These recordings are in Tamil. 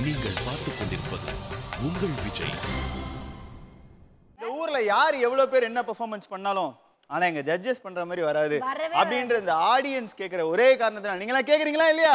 நீங்கள் பார்த்துக் கொண்டிருப்பது உங்கள் விஜய் இந்த ஊர்ல யார் எவ்வளவு பேர் என்ன பெர்ஃபார்மன்ஸ் பண்ணாலும் ஆனா எங்க ஜட்ஜஸ் பண்ற மாதிரி வராது வரவே அப்படின்ற இந்த ஆடியன்ஸ் கேக்குற ஒரே காரணத்தினால நீங்களா கேக்குறீங்களா இல்லையா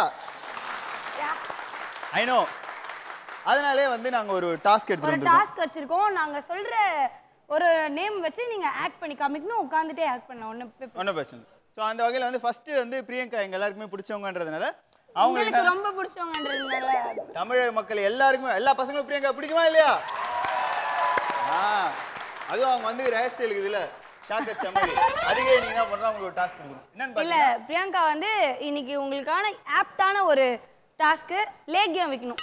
ஐ நோ அதனாலே வந்து நாங்க ஒரு டாஸ்க் ஒரு எடுத்துட்டு வந்திருக்கோம் டாஸ்க் வச்சிருக்கோம் நாங்க சொல்ற ஒரு நேம் வச்சு நீங்க ஆக்ட் பண்ணி காமிக்கணும் உட்காந்துட்டே ஆக்ட் பண்ண ஒண்ணு ஒன்றும் பிரச்சனை ஸோ அந்த வகையில வந்து ஃபர்ஸ்ட் வந்து பிரியங்கா எங்க எல்லாருக்குமே பிடிச்சவங்கன்றதுனால உங்களுக்கு அவங்களுக்கு ரொம்ப பிடிச்சவங்கன்றதுனால தமிழக மக்கள் எல்லாருக்குமே எல்லா பசங்களும் பிரியங்கா பிடிக்குமா இல்லையா ஆ அதுவும் அவங்க வந்து ரேர் ஸ்டைல் இருக்குதுல்ல ஷாக்கத் சமலி அதுக்கே நீங்க என்ன பண்றோம் உங்களுக்கு ஒரு டாஸ்க் கொடுக்கணும் என்னன்னு இல்ல பாத்தீங்கன்னா பிரியங்கா வந்து இன்னைக்கு உங்களுக்கான ஆப்டான ஒரு டாஸ்க் லேகியம் வைக்கணும்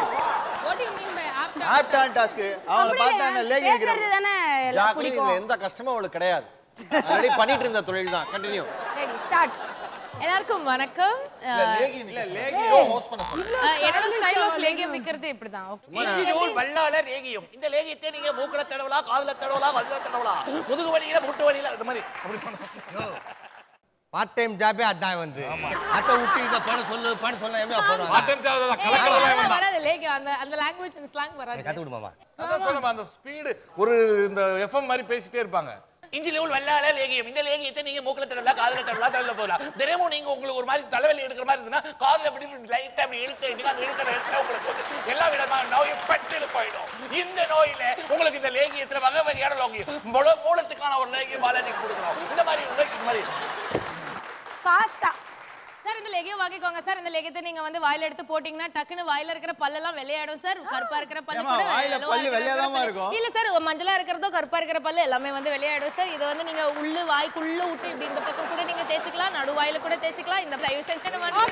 ஆப்டான் டாஸ்க் அவங்கள பார்த்தா என்ன லேகி பேசுறது வைக்கிறோம் தானே ஜாக்லின் இதுல பிடிக்கும் எந்த கஷ்டமும் அவளுக்கு கிடையாது ஆல்ரெடி பண்ணிட்டு இருந்த தொழில் தான் கண்டினியூ ரெடி ஸ்டார்ட் எல்லாருக்கும் வணக்கம் இல்ல லேகி அஹ், என்னோட ஸ்டைல் ஆஃப் லேகியம் வைக்கிறது இப்படிதான் Okay. இஞ்சிஜோல் வல்லால லேகியம் இந்த லேகியத்தை நீங்க மூக்குல தடவலாம் காதுல தடவலாம் வதுல தடவலாம் முதுகு வலியில முட்டு வலியில அந்த மாதிரி அப்படி சொன்னா பார்ட் டைம் ஜாபே அதான் வந்து அத்தை விட்டு இதை பண்ண சொல்லு பண்ண சொல்ல எப்படி போடுவாங்க பாட்டம் சாதா ஏய், கலக்கலலாம் அதெல்லாம் வேண்டாம் வராது லேகியம் அந்த அந்த லாங்குவேஜ் அந்த ஸ்லாங் வராது கத்து விடுமாமா அதான் சொல்லுமா அந்த ஸ்பீடு ஒரு இந்த எஃப்எம் மாதிரி பேசிட்டே இருப்பாங்க இஞ்சி லெவல் வல்லால லேகியம் இந்த லேகியத்தை நீங்க மூக்குல தடவலாம் காதுல தடவலாம் தலையில போடலாம் தினமும் நீங்க உங்களுக்கு ஒரு மாதிரி தலைவலி எடுக்கிற மாதிரி இருந்ததுன்னா காதுல அப்படி லைட்டா அப்படி இழுத்து இழுத்து அந்த இழுக்கிற இடத்துல உங்களுக்கு வந்து எல்லா விதமான நோயும் பட்டில் போயிடும் இந்த நோயில உங்களுக்கு இந்த லேகியத்துல வகை வகையான லோகியம் மூல மூலத்துக்கான ஒரு லேகியம் பாலாஜிக்கு கொடுக்கணும் இந்த மாதிரி உள்ள இந்த மாதிரி ஃபாஸ்டா சார் இந்த லேகியம் வாங்கிக்கோங்க சார் இந்த லேகியத்தை நீங்க வந்து வாயில எடுத்து போட்டீங்கன்னா டக்குன்னு வாயில இருக்கிற பல்லெல்லாம் வெள்ளையாடும் சார் கருப்பா இருக்கிற பல்லு ஏம்மா, கூட வாயில yellow-ஆ பல்லு இருக்கிற வெள்ளையாதாம்மா பல்லு- இருக்கும்? இல்ல சார் மஞ்சளா இருக்கிறதோ கருப்பா இருக்கிற பல்லு எல்லாமே வந்து வெள்ளையாடும் சார் இதை வந்து நீங்க உள்ளு வாய்க்குள்ள விட்டு இப்படி இந்த பக்கம் கூட நீங்க தேய்ச்சிக்கலாம் நடு வாயில கூட தேய்ச்சிக்கலாம் இந்த தயவு செஞ்சு நம்ம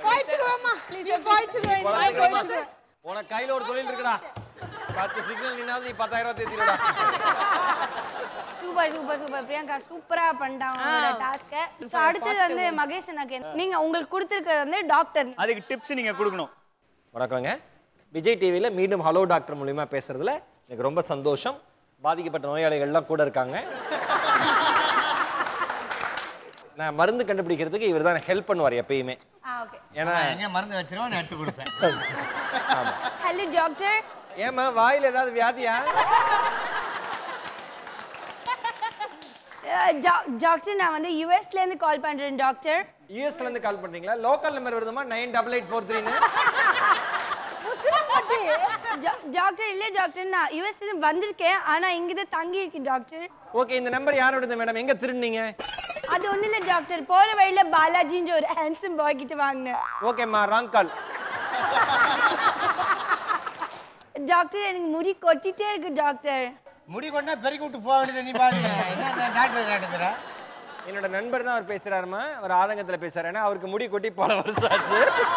உனக்கு கையில ஒரு தொழில் இருக்குடா பத்து சிக்னல் நின்னாவது நீ பத்தாயிரம் தேத்திடா சூப்பர் சூப்பர் சூப்பர் பிரியங்கா சூப்பரா பண்ணிட்டாங்க உங்களோட டாஸ்க் அடுத்தது வந்து மகேஷ் எனக்கு நீங்க உங்களுக்கு கொடுத்துருக்கிறது வந்து டாக்டர் அதுக்கு டிப்ஸ் நீங்க கொடுக்கணும் வணக்கங்க விஜய் டிவியில் மீண்டும் ஹலோ டாக்டர் மூலியமா பேசுறதுல எனக்கு ரொம்ப சந்தோஷம் பாதிக்கப்பட்ட நோயாளிகள்லாம் கூட இருக்காங்க நான் மருந்து கண்டுபிடிக்கிறதுக்கு இவர் தான் ஹெல்ப் பண்ணுவார் எப்பயுமே ஆ ஓகே ஏன்னா எங்க மருந்து வச்சிருவோம் நான் எடுத்து கொடுப்பேன் ஹலோ டாக்டர் ஏமா வாயில் ஏதாவது வியாதியா டாக்டர் நான் வந்து யூஎஸ்ல இருந்து கால் பண்றேன் டாக்டர் யூஎஸ்ல இருந்து கால் பண்றீங்களா லோக்கல் நம்பர் வருதுமா நைன் டபுள் எயிட் ஃபோர் த்ரீன்னு டாக்டர் இல்ல டாக்டர் நான் யூஎஸ்ல இருந்து வந்திருக்கேன் ஆனா இங்க தான் தங்கி இருக்கேன் டாக்டர் ஓகே இந்த நம்பர் யாரோடது மேடம் எங்க திருடுனீங்க அது ஒண்ணு இல்ல டாக்டர் போற வழியில பாலாஜின்ற ஒரு ஹேண்ட்ஸம் பாய் கிட்ட வாங்கினேன் ஓகேம்மா ராங் கால் டாக்டர் எனக்கு முடி கொட்டிட்டே இருக்கு டாக்டர் முடி கொண்டா பெருக்கி விட்டு போக வேண்டியது நீ பாருங்க என்ன டாக்டர் கேட்டுக்கிற என்னோட நண்பர் தான் அவர் பேசுறாருமா அவர் ஆதங்கத்துல பேசுறாரு ஏன்னா அவருக்கு முடி கொட்டி பல வருஷம் ஆச்சு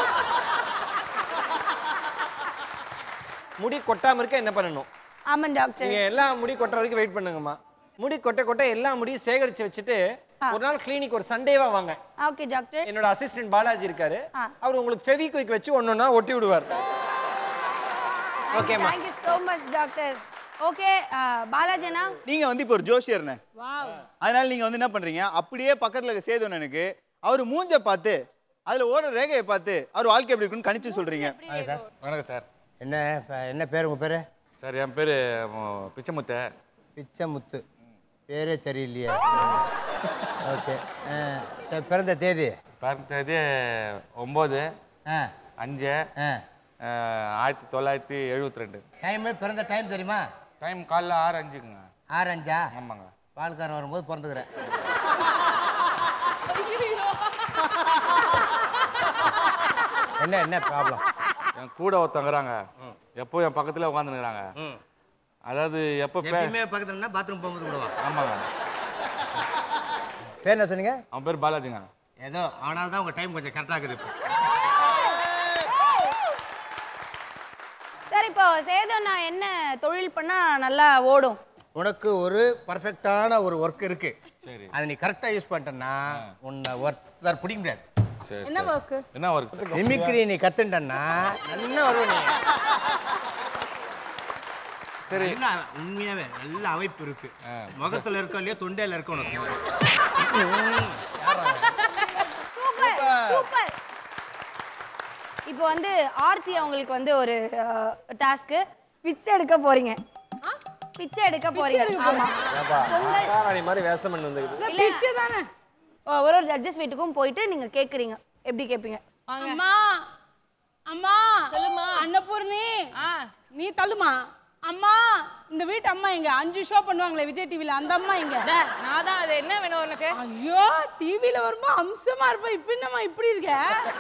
முடி கொட்டாம இருக்க என்ன பண்ணணும் ஆமா டாக்டர் நீங்க எல்லா முடி கொட்டுற வரைக்கும் வெயிட் பண்ணுங்கம்மா முடி கொட்ட கொட்ட எல்லா முடியும் சேகரிச்சு வச்சுட்டு ஒரு நாள் கிளினிக் ஒரு சண்டேவா வாங்க ஓகே டாக்டர் என்னோட அசிஸ்டன்ட் பாலாஜி இருக்காரு ஆ. அவர் உங்களுக்கு ஃபெவிக்விக் வச்சு ஒன்னொன்னா ஒட்டி விடுவார் ஓகேம்மா thank you so much doctor okay பாலாஜனா நீங்க வந்து இப்போ ஒரு ஜோஷியர்னே அதனால நீங்க வந்து என்ன பண்றீங்க அப்படியே பக்கத்துல இருக்க சேதுவனனுக்கு அவர் மூஞ்ச பார்த்து அதுல ஓடுற ரேகையை பார்த்து அவர் வாழ்க்கை எப்படி இருக்குன்னு கணிச்சு சொல்றீங்க வணக்கம் சார் என்ன இப்ப என்ன பேர் உங்க பேரு சார் என் பேர் பிச்சைமுத்த பிச்சைமுத்து பேரே சரியில்லையே ஓகே பிறந்த தேதி பிறந்தது ஒம்பது ஆ அஞ்சு ஆ ஆயிரத்தி தொள்ளாயிரத்தி எழுபத்தி ரெண்டு டைமு பிறந்த டைம் தெரியுமா டைம் காலைல ஆறு அஞ்சுக்குங்க ஆறு அஞ்சா ஆமாங்க பால்காரன் வரும்போது பிறந்துக்கிறேன் என்ன என்ன ப்ராப்ளம் என் கூட ஒருத்தங்கிறாங்க எப்போ என் பக்கத்துல உட்காந்துருக்குறாங்க அதாவது எப்போ பே எப்பயுமே பக்கத்துலன்னா பாத்ரூம் போகும்போது விடுவா ஆமாங்க பேர் என்ன சொன்னீங்க அவன் பேர் பாலாஜிங்க ஏதோ ஆனால் தான் உங்கள் டைம் கொஞ்சம் கரெக்டாக இருக்குது இப்போ சார் இப்போ சேதனா என்ன தொழில் பண்ணா நல்லா ஓடும் உனக்கு ஒரு பர்ஃபெக்டான ஒரு ஒர்க் இருக்கு சரி அதை நீ கரெக்டாக யூஸ் பண்ணிட்டேன்னா உன்னை ஒருத்தர் பிடிக்க முடியாது சரி என்ன ஒர்க்கு என்ன ஒர்க் மிமிக்ரி நீ கத்துட்டன்னா நல்லா வருவ நீ சரி நல்லா உண்மையாவே நல்ல அமைப்பு இருக்கு முகத்துல இருக்கோ இல்லையோ தொண்டையில இருக்க உனக்கு சூப்பர் சூப்பர் இப்போ வந்து ஆர்த்தி அவங்களுக்கு வந்து ஒரு டாஸ்க்கு பிச்சை எடுக்க போறீங்க பிச்சை எடுக்க போறீங்க ஆமா ஏப்பா மகாராணி மாதிரி வேஷம் பண்ணி வந்துக்குது பிச்சை தானே ஒரு ஒரு ஜட்ஜஸ் வீட்டுக்கும் போயிட்டு நீங்க கேக்குறீங்க எப்படி கேட்பீங்க அம்மா அம்மா சொல்லுமா. அன்னபூர்ணி ஆ நீ தள்ளுமா அம்மா இந்த வீட்டு அம்மா எங்க அஞ்சு ஷோ பண்ணுவாங்களே விஜய் டிவில அந்த அம்மா எங்க டே, நான் தான் அது என்ன வேணும் உனக்கு ஐயோ டிவில வரும்போது அம்சமா இருப்ப இப்ப என்னம்மா இப்படி இருக்க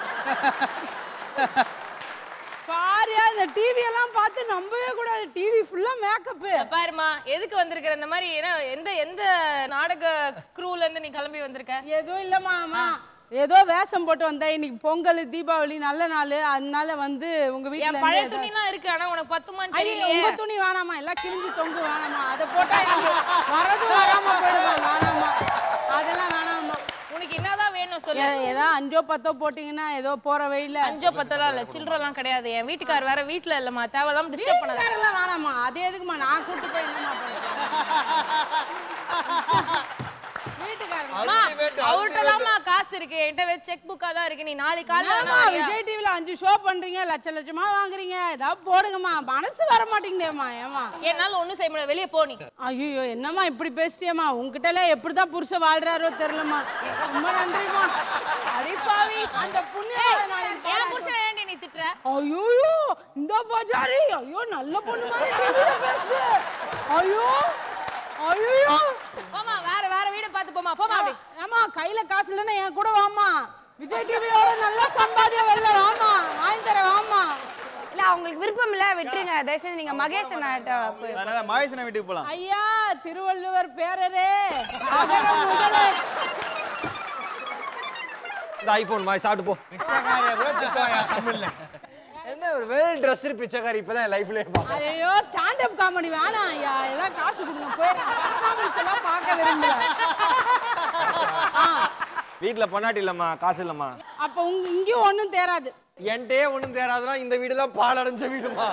பாரியா இந்த டிவி எல்லாம் பார்த்து நம்பவே கூடாது டிவி ஃபுல்லா மேக்கப் பாருமா எதுக்கு வந்திருக்கிற இந்த மாதிரி என்ன எந்த எந்த நாடக க்ரூல இருந்து நீ கிளம்பி வந்திருக்க எதுவும் இல்லம்மா அம்மா ஏதோ வேஷம் போட்டு வந்தேன் இன்னைக்கு பொங்கல் தீபாவளி நல்ல நாள் அதனால வந்து உங்க என் வீட்டுல பழைய இருந்து துணிலாம் இருக்கு ஆனா உனக்கு பத்துமான்னு ஐயோ, தெரியலையே உங்க துணி வேணாமா எல்லாம் கிழிஞ்சு தொங்கு வேணாமா அதை போட்டா எனக்கு வரதும் வராம போயிடும் வேணாமா அதெல்லாம் வேணாமா உனக்கு என்னதான் வேணும் சொல்லு ஏ- ஏதோ அஞ்சோ பத்தோ போட்டீங்கன்னா ஏதோ போற வெயில அஞ்சோ பத்தெல்லாம் இல்ல சில்லறலாம் கிடையாது என் வீட்டுக்கார் வேற வீட்ல இல்லம்மா தேவையில்லாம டிஸ்டர்ப் பண்ணாத வீட்டுக்காரெல்லாம் வேணாமா அது எதுக்குமா நான் கூட்டு போய் என்னமா வீட்டுக்காரங்க அம்மா, அவர்ட்ட தான்மா காசு இருக்கு என்கிட்ட செக் புக்கா தான் இருக்கு நீ நாளைக்கு காலைல ஆமா, வேணா வரியா? விஜய் டிவில அஞ்சு ஷோ பண்றீங்க லட்ச லட்சமா வாங்குறீங்க ஏதாவது போடுங்கம்மா மனசு வர மாட்டேங்குதேம்மா ஏமா என்னால ஒண்ணும் செய்ய முடியாது வெளியே போ நீ ஐயோ என்னம்மா இப்படி பேசிட்டியம்மா உங்ககிட்ட எல்லாம் எப்படிதான் புருஷன் வாழ்றாரோ தெரியலம்மா ரொம்ப நன்றிம்மா அடிப்பாவி அந்த புண்ணிய என் புருஷனை ஏன்டி நீ திட்டுற ஐயோ இந்த பஜாரி ஐயோ நல்ல பொண்ணு மாதிரி TV ல பேசுது ஐயோ ஐயோ போமா வேற வேற வீட பாத்து போமா போமா அப்படி ஏமா கையில காசு இல்லைன்னா என் கூட வாமா விஜய் டிவியோட நல்லா சம்பாதியம் வெளில வாமா வாங்கி தரேன் வாமா இல்ல அவங்களுக்கு விருப்பம் இல்ல விட்டுருங்க தயவு செஞ்சு நீங்க மகேஷ் அண்ணாட்ட போய் அதனால மகேசன வீட்டுக்கு போலாம் ஐயா திருவள்ளுவர் பேரரே அகர முதல இந்த ஐபோன் மாதிரி சாப்பிட்டு போ பிச்சைக்காரியை கூட திட்டுவாங்க தமிழ்ல என்ன ஒரு வெல் ட்ரெஸ்டு பிச்சைக்காரி இப்பதான் என் லைஃப்லயே பார்க்கறேன் ஐயோ ஸ்டாண்ட் அப் காமெடி வேணாம் ஐயா ஏதாவது காசு கொடுங்க போயிடுறேன் performance எல்லாம் பார்க்க விரும்பல ஆ, வீட்டுல பொண்டாட்டி இல்லம்மா காசு இல்லம்மா அப்ப உங்க இங்கேயும் ஒண்ணும் தேராது என்கிட்டயே ஒண்ணும் தேராதுன்னா இந்த வீடுலாம் பால் அடைஞ்ச வீடுமா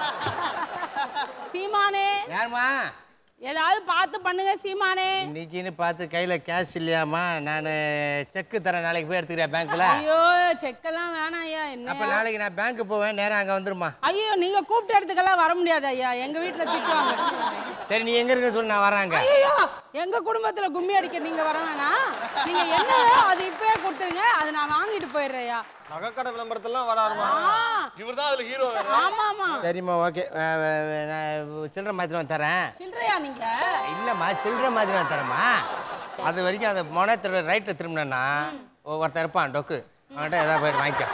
சீமானே யாருமா ஏதாவது பார்த்து பண்ணுங்க சீமானே இன்னைக்குன்னு பார்த்து கையில கேஷ் இல்லையாம்மா நான் செக்கு தரேன் நாளைக்கு போய் எடுத்துக்கிறேன் பேங்க்ல ஐயோ செக்கெல்லாம் வேணாம் ஐயா அப்ப என்ன நாளைக்கு நான் பேங்க் போவேன் நேரா அங்க வந்துருமா ஐயோ நீங்க கூப்பிட்ட இடத்துக்கெல்லாம் வர முடியாது ஐயா எங்க வீட்டுல திட்டுவாங்க சரி நீ எங்க இருக்குன்னு சொல்லி நான் வராங்க ஐயோ எங்க குடும்பத்துல கும்மி அடிக்க நீங்க வர வேணாம் நீங்க என்னவோ அது இப்பவே கொடுத்துருங்க அதை நான் வாங்கிட்டு போயிடுறேன் ஐயா நகைக்கடை விளம்பரத்தெல்லாம் வராருமா ஆ, இவர்தான் அதுல ஹீரோ வேற ஆமா ஆமா சரிம்மா ஓகே நான் சில்லறை மாத்திரம் வந்து தரேன் சில்லறையா நீங்க இல்லைம்மா சில்லறை மாதிரி நான் தரேம்மா அது வரைக்கும் அந்த முனையத்தோட ரைட்டில் திரும்பினேன்னா ஒருத்தன் இருப்பான் டொக்கு அவன்கிட்ட ஏதாவது போயிட்டு வாங்கிக்க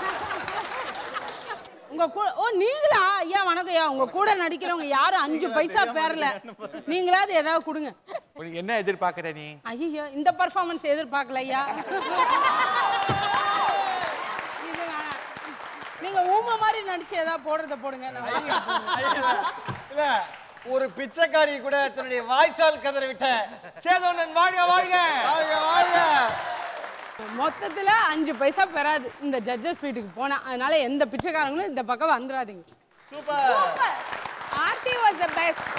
உங்க கூட ஓ நீங்களா ஐயா வணக்கம் ஐயா உங்க கூட நடிக்கிறவங்க யாரும் அஞ்சு பைசா பேரல நீங்களாவது ஏதாவது கொடுங்க உனக்கு என்ன எதிர்பார்க்கற நீ ஐயோ இந்த பர்ஃபார்மன்ஸ் எதிர்பார்க்கல ஐயா இது வேணாம். நீங்க ஊமை மாதிரி நடிச்சு ஏதாவது போடுறத போடுங்க நான் வாங்கிட்டு போறேன். இல்ல ஒரு பிச்சைக்காரி கூட தன்னுடைய வாய்ஸால் கதற விட்ட சேதவனன் வாழ்க வாழ்க வாழ்க வாழ்க மொத்தத்துல அஞ்சு பைசா பெறாது இந்த ஜட்ஜஸ் வீட்டுக்கு போனா அதனால எந்த பிச்சைக்காரங்களும் இந்த பக்கம் வந்துடாதீங்க super Aarthi was the best